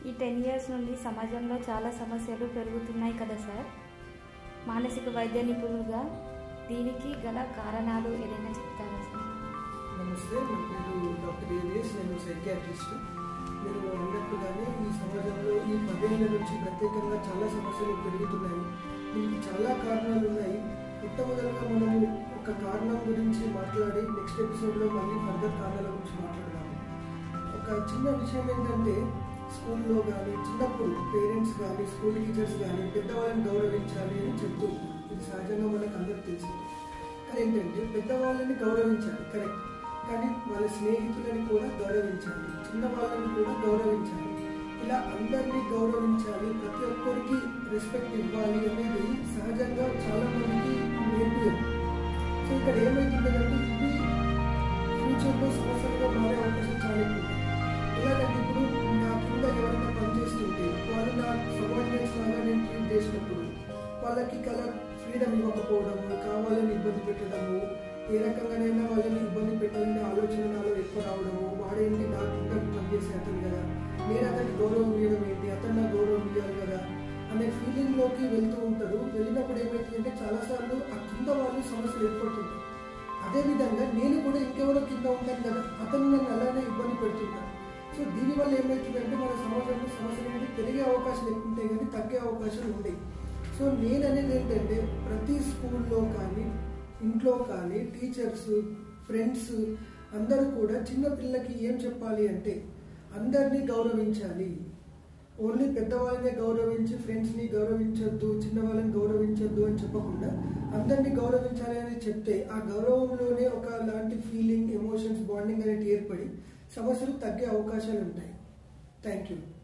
ఈ ten years నుండి సమాజంలో చాలా సమస్యలు పెరుగుతున్నాయి కదా సార్ మానసిక వైద్య నిపుణులుగా దీనికి గల కారణాలు ఏదైనా చెప్తారా సార్ నమస్తే నా పేరు డాక్టర్ ఏవిఎస్ నేను సైకియాట్రిస్ట్ మీరు అన్నట్టుగానే ఈ సమాజంలో ఈ పదేళ్ల నుంచి ప్రత్యేకంగా చాలా సమస్యలు పెరుగుతున్నాయి దీనికి చాలా కారణాలు ఉన్నాయి మొట్టమొదటిగా మనము ఒక కారణం గురించి మాట్లాడి నెక్స్ట్ ఎపిసోడ్లో మళ్ళీ ఫర్దర్ కారణాల గురించి మాట్లాడదాము ఒక చిన్న విషయం ఏంటంటే స్కూల్లో కానీ చిన్నప్పుడు పేరెంట్స్ కానీ స్కూల్ టీచర్స్ కానీ పెద్దవాళ్ళని గౌరవించాలి అని చెప్తూ ఉంటారు. ఇది సహజంగా మనకు అందరికి తెలిసింది కానీ ఏంటంటే పెద్దవాళ్ళని గౌరవించాలి కరెక్ట్ కానీ వాళ్ళ స్నేహితులని కూడా గౌరవించాలి చిన్న వాళ్ళని కూడా గౌరవించాలి ఇలా అందరినీ గౌరవించాలి ప్రతి ఒక్కరికి రెస్పెక్ట్ ఇవ్వాలి అనేది సహజంగా చాలా మందికి నేర్పలేదు సో ఇక్కడ ఏమవుతుందంటే ఇది ఫ్యూచర్లో సమస్యలుగా మారే అవకాశం చాలా ఎక్కువ ఉంది. ఎలాగంటే ఇప్పుడు నా కింద ఎవరైనా పనిచేస్తుంటే వాళ్ళు నా సబార్డినేట్స్ లాగా నేను ట్రీట్ చేసినప్పుడు వాళ్ళకి కల ఫ్రీడమ్ ఇవ్వకపోవడము కావాలని ఇబ్బంది పెట్టడము ఏ రకంగానైనా వాళ్ళని ఇబ్బంది పెట్టాలనే ఆలోచన నాలో ఎక్కువ రావడము వాడేంటి నా కింద పనిచేసే అతను కదా నేను అతనికి గౌరవం ఇవ్వడం ఏంటి అతను నాకు గౌరవం ఇవ్వాలి కదా అనే ఫీలింగ్లోకి వెళ్తూ ఉంటారు వెళ్ళినప్పుడు ఏమవుతుందంటే చాలాసార్లు ఆ కింద వాళ్ళు సమస్యలు ఏర్పడుతుంటారు అదేవిధంగా నేను కూడా ఇంకెవరో కింద ఉంటాను కదా అతను నన్ను అలానే ఇబ్బంది పెడుతుంటాను సో దీనివల్ల ఏమవుతుందంటే మన సమాజంలో సమస్యలు అనేది పెరిగే అవకాశాలు ఎక్కువ ఉంటాయి కానీ తగ్గే అవకాశాలు ఉంటాయి సో నేను అనేది ఏంటంటే ప్రతి స్కూల్లో కానీ ఇంట్లో కానీ టీచర్స్ ఫ్రెండ్స్ అందరూ కూడా చిన్న పిల్లలకి ఏం చెప్పాలి అంటే అందరినీ గౌరవించాలి ఓన్లీ పెద్దవాళ్ళనే గౌరవించి ఫ్రెండ్స్ని గౌరవించొద్దు చిన్నవాళ్ళని గౌరవించొద్దు అని చెప్పకుండా అందరినీ గౌరవించాలి అని చెప్తే ఆ గౌరవంలోనే ఒక లాంటి ఫీలింగ్ ఎమోషన్స్ బాండింగ్ అనేది ఏర్పడి సమస్యలు తగ్గే అవకాశాలు ఉంటాయి థ్యాంక్ యూ